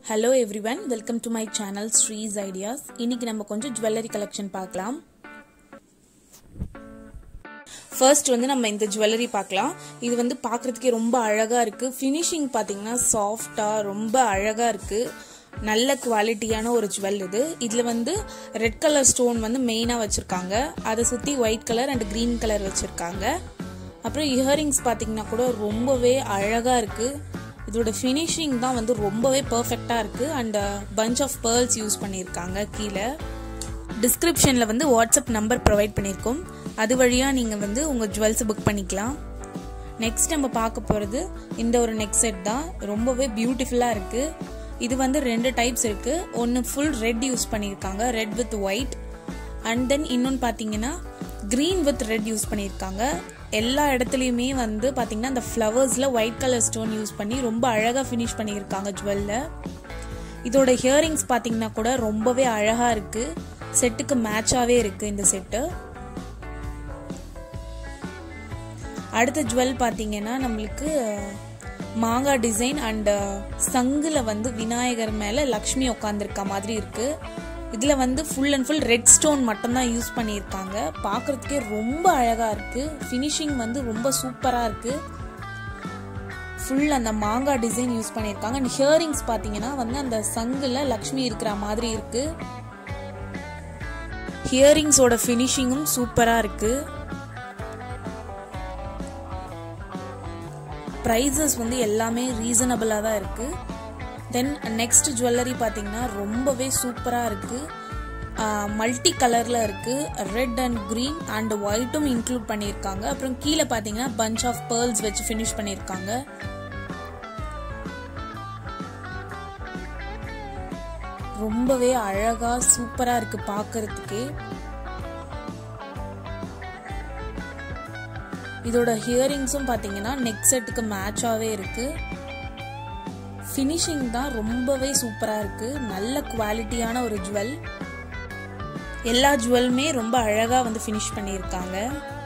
hello everyone welcome to my channel Sri's ideas இன்னைக்கு நம்ம கொஞ்சம் ஜுவல்லரி கலெக்ஷன் பார்க்கலாம் ஃபர்ஸ்ட் வந்து நம்ம இந்த ஜுவல்லரி பார்க்கலாம் இது வந்து பார்க்குறதுக்கே ரொம்ப அழகாக இருக்குது ஃபினிஷிங் பார்த்தீங்கன்னா சாஃப்டாக ரொம்ப அழகாக இருக்குது நல்ல குவாலிட்டியான ஒரு ஜுவல் இது இதில் வந்து ரெட் கலர் ஸ்டோன் வந்து மெயினாக வச்சுருக்காங்க அதை சுற்றி white colour and green colour வச்சுருக்காங்க அப்புறம் இயரிங்ஸ் பார்த்தீங்கன்னா கூட ரொம்பவே அழகாக இருக்குது இதோட ஃபினிஷிங் தான் வந்து ரொம்பவே பர்ஃபெக்டாக இருக்குது and bunch of pearls use பண்ணியிருக்காங்க கீழே டிஸ்கிரிப்ஷனில் வந்து வாட்ஸ்அப் நம்பர் ப்ரொவைட் பண்ணியிருக்கோம் அது வழியாக நீங்கள் வந்து உங்கள் ஜுவல்ஸை புக் பண்ணிக்கலாம் நெக்ஸ்ட் நம்ம பார்க்க போகிறது இந்த ஒரு நெக் செட் தான் ரொம்பவே பியூட்டிஃபுல்லாக இருக்குது இது வந்து ரெண்டு டைப்ஸ் இருக்குது ஒன்று ஃபுல் ரெட் யூஸ் பண்ணியிருக்காங்க red with white and then இன்னொன்று பார்த்தீங்கன்னா க்ரீன் வித் ரெட் யூஸ் பண்ணியிருக்காங்க எல்லா இடத்துலையுமே வந்து பார்த்தீங்கன்னா அந்த ஃப்ளவர்ஸில் ஒயிட் கலர் ஸ்டோன் யூஸ் பண்ணி ரொம்ப அழகாக ஃபினிஷ் பண்ணியிருக்காங்க ஜுவல்ல இதோட ஹியரிங்ஸ் பார்த்தீங்கன்னா கூட ரொம்பவே அழகாக இருக்குது செட்டுக்கு மேட்சாகவே இருக்குது இந்த செட்டு அடுத்த ஜுவல் பார்த்தீங்கன்னா நம்மளுக்கு மாங்காய் டிசைன் அண்ட் சங்கில் வந்து விநாயகர் மேலே லக்ஷ்மி உட்காந்துருக்க மாதிரி இருக்குது இதில் வந்து full and full red stone மட்டும்தான் யூஸ் பண்ணியிருக்காங்க பார்க்குறதுக்கே ரொம்ப அழகாக இருக்குது ஃபினிஷிங் வந்து ரொம்ப சூப்பராக இருக்குது ஃபுல் அந்த மாங்காய் டிசைன் யூஸ் பண்ணியிருக்காங்க அண்ட் ஹியரிங்ஸ் பார்த்தீங்கன்னா வந்து அந்த சங்கில் லக்ஷ்மி இருக்கிற மாதிரி இருக்குது ஹியரிங்ஸோட ஃபினிஷிங்கும் சூப்பராக இருக்குது ப்ரைஸஸ் வந்து எல்லாமே ரீசனபிளாக தான் இருக்குது தென் நெக்ஸ்ட் ஜுவல்லரி பார்த்தீங்கன்னா ரொம்பவே சூப்பராக இருக்குது மல்டி கலரில் இருக்குது ரெட் அண்ட் க்ரீன் அண்ட் ஒயிட்டும் இன்க்ளூட் பண்ணியிருக்காங்க அப்புறம் கீழே பார்த்தீங்கன்னா பஞ்ச் ஆஃப் பேர்ல்ஸ் வச்சு ஃபினிஷ் பண்ணியிருக்காங்க ரொம்பவே அழகாக சூப்பராக இருக்குது பார்க்கறதுக்கே இதோட ஹியரிங்ஸும் பார்த்தீங்கன்னா நெக் செட்டுக்கு மேட்சாகவே இருக்குது ஃபினிஷிங் தான் ரொம்பவே சூப்பராக இருக்குது நல்ல குவாலிட்டியான ஒரு ஜுவல் எல்லா ஜுவல்மே ரொம்ப அழகாக வந்து ஃபினிஷ் பண்ணியிருக்காங்க